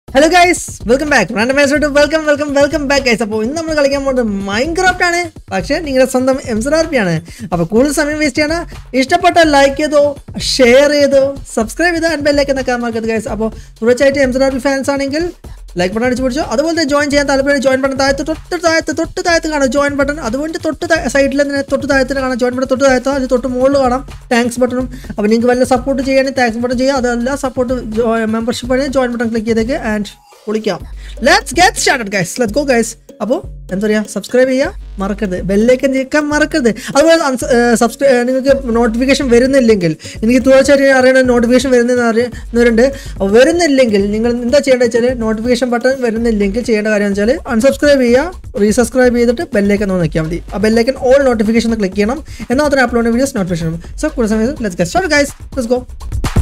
hello guys welcome back റാൻഡമൈസോട്ട് welcome welcome welcome back guys അപ്പോൾ ഇന്ന് നമ്മൾ കളിക്കാൻ പോകുന്നത് മൈൻക്രാഫ്റ്റ് ആണ് പക്ഷേ നിങ്ങളുടെ സ്വന്തം എം സി ആർ പി ആണ് അപ്പോൾ കൂടുതൽ സമയം വേസ്റ്റ് ചെയ്യണം ഇഷ്ടപ്പെട്ട ലൈക്ക് ചെയ്തോ ഷെയർ ചെയ്തോ സബ്സ്ക്രൈബ് ചെയ്തോ ആൻഡ് ബെല്ലൈക്ക് എന്നൊക്കെ മറക്കരുത് ഗൈസ് അപ്പോൾ തീർച്ചയായിട്ടും M C R P fans ആണെങ്കിൽ ലൈക്ക് ബട്ടൺ അടിച്ച് പിടിച്ചോ അതുപോലെ തന്നെ ജോയിൻ ചെയ്യാൻ താല്പര്യം ജോയിൻ ബട്ടൺ താഴത്ത് തൊട്ട് താഴത്ത് തൊട്ട് താഴത്ത് കാണാം ജോയിൻ ബട്ടൺ അതുകൊണ്ട് തൊട്ട് സൈഡിൽ തന്നെ തൊട്ട് താഴത്തിന് കാണാം ജോയിൻ ബട്ടൺ തൊട്ട് താഴത്തോ അത് തൊട്ട് മുകളിൽ കാണാം താങ്ക്സ് ബട്ടണും അപ്പോൾ നിങ്ങൾക്ക് വല്ല സപ്പോർട്ട് ചെയ്യുകയാണെങ്കിൽ താങ്ക്സ് ബട്ടൺ ചെയ്യുക അതല്ല സപ്പോർട്ട് മെമ്പർഷിപ്പ് ആണെങ്കിൽ ജോയിൻ ബട്ടൺ ക്ലിക്ക് ചെയ്തേക്ക് ആൻഡ് പൊളിക്കാം let's get started guys let's go guys അപ്പോൾ എന്താ പറയുക സബ്സ്ക്രൈബ് ചെയ്യുക മറക്കരുത് ബെല്ലേക്കൻ ഞെക്കാൻ മറക്കരുത് അതുപോലെ സബ്സ്ക്രൈബ് നിങ്ങൾക്ക് നോട്ടിഫിക്കേഷൻ വരുന്നില്ലെങ്കിൽ എനിക്ക് തീർച്ചയായിട്ടും അറിയണ നോട്ടിഫിക്കേഷൻ വരുന്നതെന്ന് അറിയുന്നവരുണ്ട് അപ്പോൾ വരുന്നില്ലെങ്കിൽ നിങ്ങൾ എന്താ ചെയ്യേണ്ടത് വെച്ചാൽ നോട്ടിഫിക്കേഷൻ ബട്ടൺ വരുന്നില്ലെങ്കിൽ ചെയ്യേണ്ട കാര്യം വെച്ചാൽ അൺസബ്സ്ക്രൈബ് ചെയ്യുക റീസബ്സ്ക്രൈബ് ചെയ്തിട്ട് ബെല്ലേക്കൻ ഒന്ന് നോക്കിയാൽ മതി ആ ബെല്ലേക്കൻ ഓൾ നോട്ടിഫിക്കേഷൻ ക്ലിക്ക് ചെയ്യണം എന്നാൽ മാത്രമേ അപ്ലോഡ് വീഡിയോസ് നോട്ടിഫിക്കേഷൻ സോ കൂടുതൽ സമയത്ത് let's get start guys let's go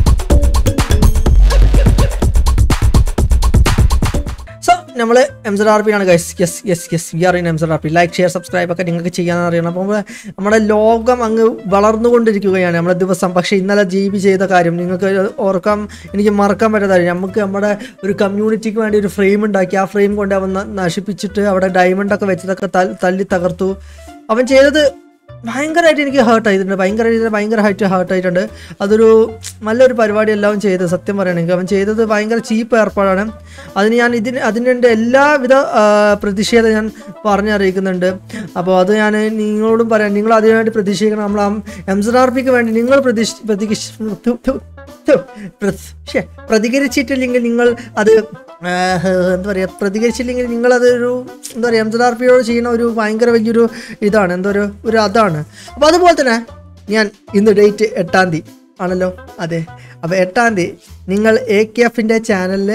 so നമ്മൾ എം സെഡ് ആർ പി ആണ് guys yes yes yes we are in M Z R P like share subscribe ഒക്കെ നിങ്ങൾക്ക് ചെയ്യാൻ അറിയണം അപ്പോൾ നമ്മുടെ ലോകം അങ്ങ് വളർന്നുകൊണ്ടിരിക്കുകയാണ് നമ്മുടെ ദിവസം പക്ഷേ ഇന്നലെ ജി ബി ചെയ്ത കാര്യം നിങ്ങൾക്ക് ഓർക്കാൻ എനിക്ക് മറക്കാൻ പറ്റാത്ത കാര്യം നമുക്ക് നമ്മുടെ ഒരു കമ്മ്യൂണിറ്റിക്ക് വേണ്ടി ഒരു ഫ്രെയിം ഉണ്ടാക്കി ആ ഫ്രെയിം കൊണ്ട് അവൻ ന- നശിപ്പിച്ചിട്ട് അവിടെ ഡയമണ്ട് ഒക്കെ വെച്ചതൊക്കെ തൽ- തല്ലി തകർത്തു അവൻ ചെയ്തത് ഭയങ്കരമായിട്ട് എനിക്ക് ഹേർട്ട് ആയിട്ടുണ്ട് ഭയങ്കര രീതിയിൽ ഭയങ്കരമായിട്ട് ഹേർട്ട് ആയിട്ടുണ്ട് അതൊരു നല്ലൊരു പരിപാടി എല്ലാം ചെയ്തത് സത്യം പറയുകയാണെങ്കിൽ അവൻ ചെയ്തത് ഭയങ്കര ചീപ്പ് ഏർപ്പാടാണ് അതിന് ഞാൻ ഇതിന് അതിൻ്റെ എല്ലാവിധ ആ, പ്രതിഷേധം ഞാൻ പറഞ്ഞറിയിക്കുന്നുണ്ട് അപ്പോൾ അത് ഞാൻ നിങ്ങളോടും പറയാം നിങ്ങൾ അതിനുവേണ്ടി പ്രതീക്ഷിക്കണം നമ്മൾ ആ എം സി ആർ പിക്ക് വേണ്ടി നിങ്ങൾ പ്രതീക്ഷ പ്രതീക്ഷ ഥു, ഥു, ഥു, പ്ര- ശ്ശെ, പ്രതികരിച്ചിട്ടില്ലെങ്കിൽ നിങ്ങൾ അത് ആ, എന്താ പറയുക പ്രതികരിച്ചില്ലെങ്കിൽ നിങ്ങളതൊരു എന്താ പറയുക എം സി ആർ പിയോട് ചെയ്യുന്ന ഒരു ഭയങ്കര വലിയൊരു ഇതാണ് എന്തോ ഒരു ഒരു അതാണ് അപ്പോൾ അതുപോലെ തന്നെ ഞാൻ ഇന്ന് ഡേറ്റ് എട്ടാം തീയതി ആണല്ലോ അതെ അപ്പോൾ എട്ടാം തീയതി നിങ്ങൾ എ കെ എഫിൻ്റെ ചാനലിൽ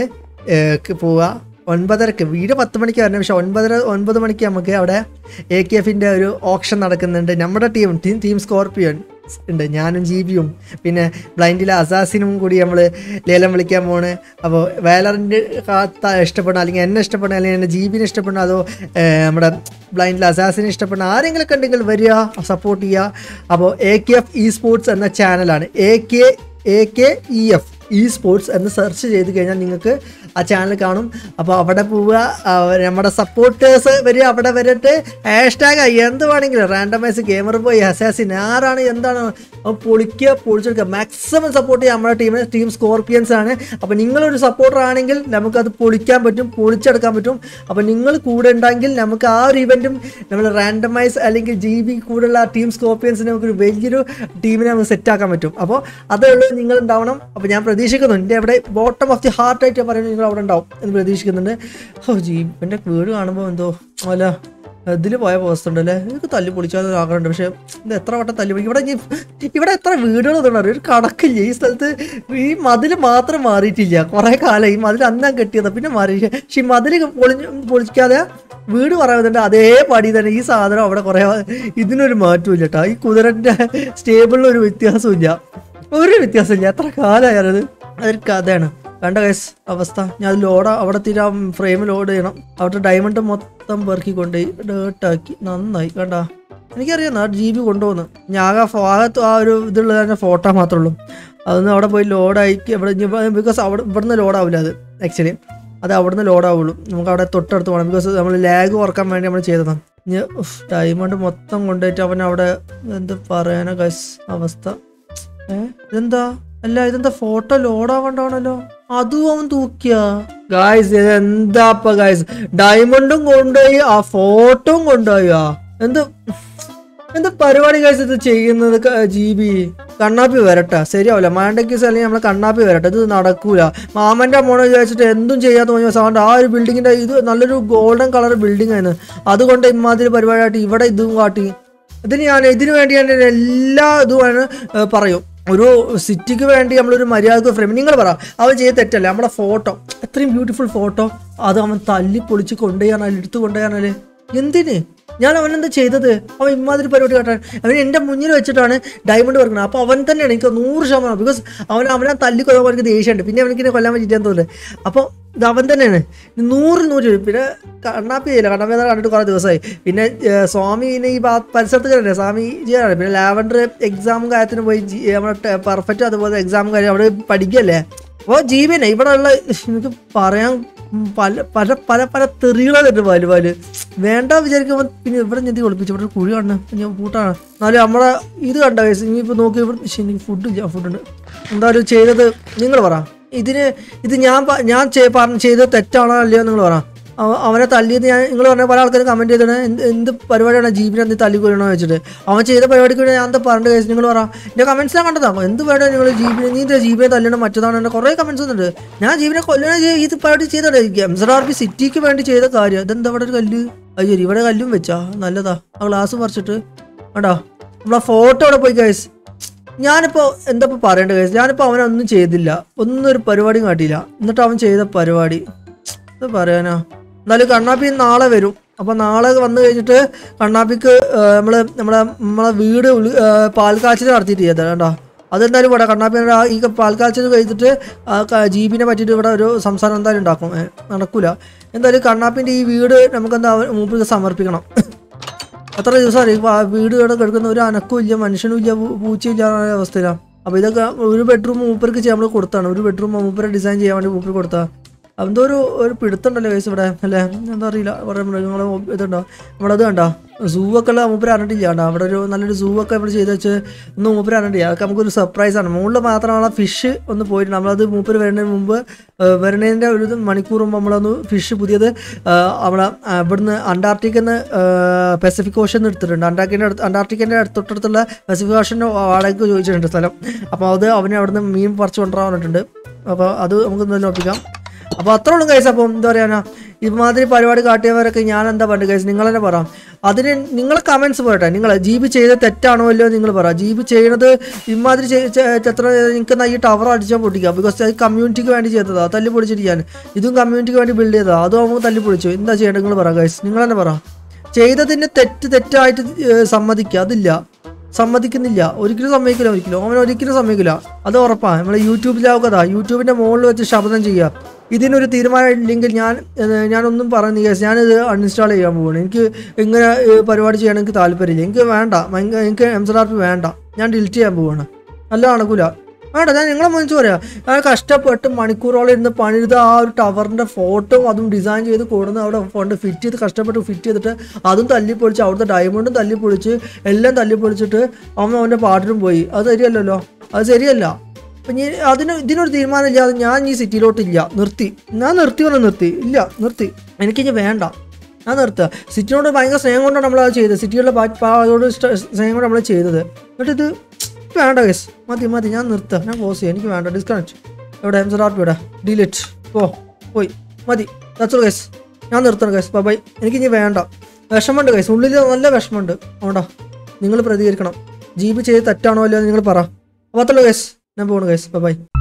പോവുക ഒൻപതരക്ക് വീട് പത്ത് മണിക്ക് വരണം പക്ഷേ ഒൻപതര ഒൻപത് മണിക്ക് നമുക്ക് അവിടെ എ കെ എഫിൻ്റെ ഒരു ഓപ്ഷൻ നടക്കുന്നുണ്ട് നമ്മുടെ ടീം ടീം ടീം സ്കോർപ്പിയോൻ ഉണ്ട് ഞാനും ജീബിയും പിന്നെ ബ്ലൈൻഡിലെ അസാസിനും കൂടി നമ്മൾ ലേലം വിളിക്കാൻ പോണ് അപ്പോൾ വേലറിൻ്റെ ഇഷ്ടപ്പെടണം അല്ലെങ്കിൽ എന്നെ ഇഷ്ടപ്പെടണം അല്ലെങ്കിൽ എൻ്റെ ജീബിനെ ഇഷ്ടപ്പെടണം അതോ ഏർ, നമ്മുടെ ബ്ലൈൻഡിലെ അസാസിനെ ഇഷ്ടപ്പെടണം ആരെങ്കിലും ഉണ്ടെങ്കിൽ വരിക സപ്പോർട്ട് ചെയ്യുക അപ്പോൾ A K F E sports എന്ന ചാനലാണ് A K A K E F E sports എന്ന് സെർച്ച് ചെയ്ത് കഴിഞ്ഞാൽ നിങ്ങൾക്ക് ആ ചാനൽ കാണും അപ്പോൾ അവിടെ പോവുക ആ, നമ്മുടെ സപ്പോർട്ടേഴ്സ് വരിക അവിടെ വരട്ട് ഹാഷ്ടാഗ് എന്ത് വേണമെങ്കിലും റാൻഡമൈസ് ഗെയിമർ പോയി അസാസിൻ ആരാണ് എന്താണ് അപ്പോൾ പൊളിക്കുക പൊളിച്ചെടുക്കുക മാക്സിമം സപ്പോർട്ട് ചെയ്യുക നമ്മുടെ ടീമിന് ടീം സ്കോർപ്പിയൻസ് ആണ് അപ്പോൾ നിങ്ങളൊരു സപ്പോർട്ടർ ആണെങ്കിൽ നമുക്കത് പൊളിക്കാൻ പറ്റും പൊളിച്ചെടുക്കാൻ പറ്റും അപ്പോൾ നിങ്ങൾ കൂടെ ഉണ്ടെങ്കിൽ നമുക്ക് ആ ഒരു ഇവൻറ്റും നമ്മൾ റാൻഡമൈസ് അല്ലെങ്കിൽ ജി ബി കൂടെയുള്ള ടീം സ്കോർപ്പിയൻസിന് നമുക്കൊരു വലിയൊരു ടീമിനെ നമുക്ക് സെറ്റാക്കാൻ പറ്റും അപ്പോൾ അതേ ഉള്ളൂ നിങ്ങൾ ഉണ്ടാവണം അപ്പോൾ ഞാൻ പ്രതീക്ഷിക്കുന്നു എൻ്റെ അവിടെ ബോട്ടം ഓഫ് ദി ഹാർട്ട് ആയിട്ട് പറയുന്നത് നിങ്ങൾ അവിടെ ഉണ്ടാവും എന്ന് പ്രതീക്ഷിക്കുന്നുണ്ട് ഓ ജീവൻ്റെ വീട് കാണുമ്പോൾ എന്തോ അല്ല ഇതിൽ പോയ പോസ്റ്റ് ഉണ്ടല്ലേ എനിക്ക് തല്ലി പൊളിച്ചാൽ ആഗ്രഹമുണ്ട് പക്ഷേ ഇത് എത്ര വട്ടം തല്ലി പൊളിക്കും ഇവിടെ ഇനി- ഇവിടെ എത്ര വീടുകൾ ഇതുണ്ട് ഒരു കണക്കില്ല ഈ സ്ഥലത്ത് ഈ മതിൽ മാത്രം മാറിയിട്ടില്ല കുറേ കാലം ഈ മതിൽ അന്നാ കെട്ടിയത് പിന്നെ മാറി പക്ഷെ ഈ മതിൽ പൊളിഞ്ഞ് പൊളിക്കാതെ വീട് പറയുന്നുണ്ട് അതേ പടി തന്നെ ഈ സാധനം അവിടെ കുറേ ഇതിനൊരു മാറ്റമില്ല കേട്ടോ ഈ കുതിരൻ്റെ സ്റ്റേബിളിന് ഒരു വ്യത്യാസമില്ല ഒരു വ്യത്യാസമില്ല എത്ര കാലമായത് അതൊരു കഥയാണ് കണ്ട കേസ് അവസ്ഥ ഞാൻ അത് ലോഡ് അവിടെ തീരെ ആ ഫ്രെയിം ലോഡ് ചെയ്യണം അവിടെ ഡയമണ്ട് മൊത്തം പെറുക്കി കൊണ്ടുപോയി ഡേർട്ടാക്കി നന്നായി കണ്ട എനിക്കറിയാം ആ ജി ബി കൊണ്ടുപോകുന്നു ഞാൻ ആകെ ഭാഗത്ത് ആ ഒരു ഇതുള്ളത് തന്നെ ഫോട്ടോ മാത്രമേ ഉള്ളൂ അതൊന്ന് അവിടെ പോയി ലോഡായി ഇവിടെ ബിക്കോസ് അവിടെ ഇവിടുന്ന് ലോഡാവില്ല അത് ആക്ച്വലി അത് അവിടുന്ന് ലോഡാവുള്ളൂ നമുക്ക് അവിടെ തൊട്ടടുത്ത് പോകണം ബിക്കോസ് നമ്മൾ ലാഗ് കുറക്കാൻ വേണ്ടി നമ്മൾ ചെയ്തതാണ് ഇനി ഡയമണ്ട് മൊത്തം കൊണ്ടുപോയിട്ട് അവൻ അവിടെ എന്ത് പറയാനാ ഗൈസ് അവസ്ഥ ഏ ഇതെന്താ അല്ല ഇതെന്താ ഫോട്ടോ ലോഡാവണ്ടാണല്ലോ അതും അവൻ തൂക്കിയ ഗായ്സ് ഇതെന്താപ്പ ഗായ്സ് ഡയമണ്ടും കൊണ്ടുപോയി ആ ഫോട്ടോയും കൊണ്ടുപോയാ എന്ത് എന്ത് പരിപാടി ഗായ്സ് ഇത് ചെയ്യുന്നത് ജി ബി കണ്ണാപ്പി വരട്ടെ ശരിയാവില്ല മാണ്ടക്കീസ് അല്ലെങ്കിൽ നമ്മളെ കണ്ണാപ്പി വരട്ടെ ഇത് നടക്കൂല മാമന്റെ മോനെ വിചാരിച്ചിട്ട് എന്തും ചെയ്യാത്ത തോന്നിയ സാറിന്റെ ആ ഒരു ബിൽഡിങ്ങിന്റെ ഇത് നല്ലൊരു ഗോൾഡൻ കളർ ബിൽഡിംഗ് ആയിരുന്നു അതുകൊണ്ട് ഇമാതിരി പരിപാടിയായിട്ട് ഇവിടെ ഇതും കാട്ടി ഇതിന് ഞാൻ ഇതിനു വേണ്ടി ഞാൻ എല്ലാ ഇതുമാണ് ഏഹ്, പറയും ഒരു സിറ്റിക്ക് വേണ്ടി നമ്മളൊരു മര്യാദക്ക് ഫ്രെയിം നിങ്ങൾ പറ അവൻ ചെയ്ത തെറ്റല്ലേ നമ്മുടെ ഫോട്ടോ അത്രയും ബ്യൂട്ടിഫുൾ ഫോട്ടോ അത് അവൻ തല്ലി പൊളിച്ച് കൊണ്ടുപോയാണല്ലേ എടുത്തു കൊണ്ടുപോയാണല്ലേ എന്തിന് ഞാൻ അവനെന്താ ചെയ്തത് അവൻ ഇമാതിരി പരിപാടി കാട്ടാൻ അവൻ എൻ്റെ മുന്നിൽ വെച്ചിട്ടാണ് ഡയമണ്ട് വർക്കുന്നത് അപ്പോൾ അവൻ തന്നെയാണ് എനിക്ക് നൂറ് ശതമാനം ബിക്കോസ് അവൻ അവനെ തല്ലി കൊല്ലാൻ എനിക്ക് ദേഷ്യമുണ്ട് പിന്നെ അവനിക്ക് എന്നെ കൊല്ലാൻ പറ്റിയിട്ടാന്ന് തോന്നുന്നത് അപ്പോൾ ഇത് അവൻ തന്നെയാണ് നൂറ് നൂറ് രൂപ പിന്നെ കണ്ണാപ്പി ചെയ്യില്ല കണ്ണാപ്പി എന്ന് കണ്ടിട്ട് കുറേ ദിവസമായി പിന്നെ ഏർ, സ്വാമി ഇനി ഈ ഭാ- പരിസരത്ത് കയറില്ലേ സ്വാമി ചെയ്യാറ് പിന്നെ ലാവൻഡർ എക്സാമും കാര്യത്തിന് പോയി ജി- നമ്മുടെ പെർഫെക്റ്റ് അതുപോലെ എക്സാമും കാര്യം അവിടെ പഠിക്കല്ലേ അപ്പോൾ ജീവനെ ഇവിടെ ഉള്ള എനിക്ക് പറയാൻ പല പല പല പല തെറികളുണ്ട് വല് വല് വേണ്ട വിചാരിക്കുമ്പോൾ പിന്നെ ഇവിടെ ഞെത്തി ഒളിപ്പിച്ചു ഇവിടെ ഒരു കുഴി കാണുന്നു ഞാൻ കൂട്ടാണ് എന്നാലും നമ്മളെ ഇത് കണ്ട വയസ്സ് ഇനിയിപ്പോൾ നോക്കി ഇവിടെ ശ്ശെ, എനിക്ക് ഫുഡ് ഇല്ല ഫുഡുണ്ട് എന്തായാലും ചെയ്തത് നിങ്ങൾ പറ ഇതിന് ഇത് ഞാൻ പ- ഞാൻ ചെയ്- പറഞ്ഞ ചെയ്തത് തെറ്റാണോ അല്ലയോ നിങ്ങൾ പറ അവ- അവനെ തല്ലിയത് ഞാൻ നിങ്ങൾ പറഞ്ഞ പല ആൾക്കാരും കമന്റ് ചെയ്തിട്ട് എന്ത് എന്ത് പരിപാടിയാണ് ജീവനെ എന്ത് തല്ലി കൊല്ലണോ വെച്ചിട്ട് അവൻ ചെയ്ത പരിപാടിക്ക് വേണ്ടി ഞാൻ എന്താ പറഞ്ഞ കേസ് നിങ്ങൾ പറ എൻ്റെ കമന്റ്സ് ഞാൻ കണ്ടതാ എന്ത് പരിപാടിയാണ് നിങ്ങൾ ജീവനെ നീ എന്താ ജീവനെ തല്ലണം മറ്റതാണ് എന്നെ കുറേ കമന്റ്സ് വന്നിട്ടുണ്ട് ഞാൻ ജീവനെ കൊല്ലണ ചെയ്- ഇത് പരിപാടി ചെയ്തോടെ എംസർ ആർ പി സിറ്റിക്ക് വേണ്ടി ചെയ്ത കാര്യം അതെന്താ ഇവിടെ ഒരു കല്ല് അത് ശരി ഇവിടെ കല്ലും വെച്ചാ നല്ലതാ ആ ഗ്ലാസ് പറിച്ചിട്ട് വേണ്ടാ നമ്മളെ ഫോട്ടോ അവിടെ പോയി ഗൈസ് ഞാനിപ്പോൾ എന്താ ഇപ്പോൾ പറയേണ്ടത് ഗൈസ് ഞാനിപ്പോൾ അവനൊന്നും ചെയ്തില്ല ഒന്നും ഒരു പരിപാടിയും കാട്ടിയില്ല എന്നിട്ട് അവൻ ചെയ്ത പരിപാടി ഇത് പറയാനാ എന്നാലും കണ്ണാപ്പി നാളെ വരും അപ്പോൾ നാളെ വന്നു കഴിഞ്ഞിട്ട് കണ്ണാപ്പിക്ക് നമ്മൾ നമ്മളെ നമ്മളെ വീട് ഉള്- ഏ, പാൽക്കാച്ചിൽ നടത്തിയിട്ട് ചെയ്തത് കേട്ടോ അതെന്തായാലും ഇവിടെ കണ്ണാപ്പിയുടെ ആ ഈ പാൽക്കാച്ചിൽ കഴിഞ്ഞിട്ട് ആ ക- ജീപ്പിനെ പറ്റിയിട്ട് ഇവിടെ ഒരു സംസാരം എന്തായാലും ഉണ്ടാക്കും ഏ, നടക്കൂല എന്തായാലും കണ്ണാപ്പിൻ്റെ ഈ വീട് നമുക്ക് എന്താ മൂപ്പിക്ക് സമർപ്പിക്കണം എത്ര ദിവസമാണ് ഈ വാ- വീട് ഇവിടെ കിടക്കുന്ന ഒരു അനക്കും ഇല്ല മനുഷ്യനും ഇല്ല പൂ- പൂച്ചയും ഇല്ല എന്ന അവസ്ഥയിലാണ് അപ്പോൾ ഇതൊക്കെ ഒരു ബെഡ്റൂം മൂപ്പർക്ക് നമ്മൾ കൊടുത്താണ് ഒരു ബെഡ്റൂം മൂപ്പരെ ഡിസൈൻ ചെയ്യാൻ വേണ്ടി മൂപ്പർ കൊടുത്താ എന്തോ ഒരു ഒരു പിടുത്തുണ്ടല്ലോ കേസ് ഇവിടെ അല്ലേ എന്താ അറിയില്ല കുറേ മൃഗങ്ങളെ ഇതുണ്ടോ നമ്മുടെ അത് കണ്ടോ സൂ ഒക്കെ ഉള്ള മൂപ്പര് അറിഞ്ഞിട്ടില്ല കണ്ടോ അവിടെ ഒരു നല്ലൊരു സൂ ഒക്കെ നമ്മൾ ചെയ്ത് വെച്ച് ഒന്ന് മൂപ്പര് അറിഞ്ഞിട്ടില്ല അതൊക്കെ നമുക്കൊരു സർപ്രൈസ് ആണ് മുകളിൽ മാത്രമാണ് ഫിഷ് ഒന്ന് പോയിട്ട് നമ്മളത് മൂപ്പര് വരുന്നതിന് മുമ്പ് ഏഹ്, വരുന്നതിൻ്റെ ഒരു ഇത് മണിക്കൂർ മുമ്പ് നമ്മളൊന്ന് ഫിഷ് പുതിയത് ഏഹ്, അവിടെ ആ, ഇവിടുന്ന് അന്റാർട്ടിക്കുന്ന പസഫിക് ഓഷൻ എടുത്തിട്ടുണ്ട് അന്റാർട്ടിക്കിൻ്റെ അടുത്ത് അന്റാർട്ടിക്കിൻ്റെ തൊട്ടടുത്തുള്ള പസഫിക് ഓഷൻ വാടകയ്ക്ക് ചോദിച്ചിട്ടുണ്ട് സ്ഥലം അപ്പോൾ അത് അവനെ അവിടുന്ന് മീൻ പറിച്ച് കൊണ്ടുവരാൻ പറഞ്ഞിട്ടുണ്ട് അപ്പോൾ അത് നമുക്ക് എന്തായാലും ഒപ്പിക്കാം അപ്പോൾ അത്ര ഉള്ളൂ കൈസ് അപ്പം എന്താ പറയാനാ ഇമാതിരി പരിപാടി കാട്ടിയവരൊക്കെ ഞാൻ എന്താ പറഞ്ഞു കൈസ് നിങ്ങൾ തന്നെ പറ അതിന് നിങ്ങൾ കമൻസ് പോട്ടെ നിങ്ങൾ ജീബ് ചെയ്ത് തെറ്റാണോ അല്ലയോ നിങ്ങൾ പറ ജീബ് ചെയ്യണത് ഇമാതിരി ചെയ്- ചെ- എത്ര നിങ്ങൾക്ക് ഈ ടവർ അടിച്ചാൽ പൊട്ടിക്കാം ബിക്കോസ് അത് കമ്മ്യൂണിറ്റിക്ക് വേണ്ടി ചെയ്തതാ തല്ലി പൊളിച്ചിരിക്കാൻ ഇതും കമ്മ്യൂണിറ്റിക്ക് വേണ്ടി ബിൽഡ് ചെയ്തതാ അതും നമുക്ക് തല്ലി പൊളിച്ചു എന്താ ചെയ്യേണ്ടത് നിങ്ങൾ പറ കൈസ് നിങ്ങൾ തന്നെ പറ ചെയ്തതിന് തെറ്റ് തെറ്റായിട്ട് ഏഹ്, സമ്മതിക്കുക അതില്ല സമ്മതിക്കുന്നില്ല ഒരിക്കലും സമ്മതിക്കില്ല ഒരിക്കലും അവൻ ഒരിക്കലും സമ്മതിക്കില്ല അത് ഉറപ്പാണ് നമ്മൾ യൂട്യൂബിലാവുകതാ യൂട്യൂബിന്റെ മുകളിൽ വെച്ച് ശബ്ദം ചെയ്യുക ഇതിനൊരു തീരുമാനം ഇല്ലെങ്കിൽ ഞാൻ ഏഹ്, ഞാനൊന്നും പറയുന്ന കേസ് ഞാനിത് അൺഇൻസ്റ്റാൾ ചെയ്യാൻ പോവുകയാണ് എനിക്ക് ഇങ്ങനെ ഏഹ്, പരിപാടി ചെയ്യാൻ എനിക്ക് താല്പര്യമില്ല എനിക്ക് വേണ്ട ഭയങ്കര- എനിക്ക് എം സി ആർ പി വേണ്ട ഞാൻ ഡിലീറ്റ് ചെയ്യാൻ പോവുകയാണ് നല്ല നടക്കൂല വേണ്ട ഞാൻ നിങ്ങളെ മുന്നിച്ച് പറയാം ഞാൻ കഷ്ടപ്പെട്ട് മണിക്കൂറോളം ഇരുന്ന് പണിത് ആ ഒരു ടവറിന്റെ ഫോട്ടോ അതും ഡിസൈൻ ചെയ്ത് കൊടുന്ന് അവിടെ കൊണ്ട് ഫിറ്റ് ചെയ്ത് കഷ്ടപ്പെട്ട് ഫിറ്റ് ചെയ്തിട്ട് അതും തല്ലിപ്പൊളിച്ച് അവിടുത്തെ ഡയമണ്ടും തല്ലിപ്പൊളിച്ച് എല്ലാം തല്ലിപ്പൊളിച്ചിട്ട് അവൻ അവൻ്റെ പാട്ടിനും പോയി അത് ശരിയല്ലല്ലോ അത് ശരിയല്ല അപ്പം ഞാൻ അതിന് ഇതിനൊരു തീരുമാനം ഇല്ലാതെ ഞാൻ ഈ സിറ്റിയിലോട്ടില്ല നിർത്തി ഞാൻ നിർത്തി പറഞ്ഞാൽ നിർത്തി ഇല്ല നിർത്തി എനിക്കിനി വേണ്ട ഞാൻ നിർത്തുക സിറ്റിനോട് ഭയങ്കര സ്നേഹം കൊണ്ടാണ് നമ്മൾ അത് ചെയ്തത് സിറ്റിയുടെ പാടോട് സ്നേഹം കൊണ്ട് നമ്മൾ ചെയ്തത് എന്നിട്ട് ഇത് വേണ്ട കേസ് മതി മതി ഞാൻ നിർത്തുക ഞാൻ ക്ലോസ് ചെയ്യാം എനിക്ക് വേണ്ട ഡിസ്കണക്ട് എവിടെ എം സർ ആർ പി ഇവിടെ ഡിലീറ്റ് പോ പോയി മതി ദാറ്റ്സ് കേസ് ഞാൻ നിർത്തണം കേസ് ബൈ എനിക്ക് ഇനി വേണ്ട വിഷമമുണ്ട് കേസ് ഉള്ളിൽ നല്ല വിഷമമുണ്ട് അതുകൊണ്ടാ നിങ്ങൾ പ്രതികരിക്കണം ജീബ് ചെയ്ത് തെറ്റാണോ അല്ലയോ എന്ന് നിങ്ങൾ പറ അപ്പോൾ അത്രയുള്ളൂ കേസ് ഞാൻ പോകണം കേസ് ബൈ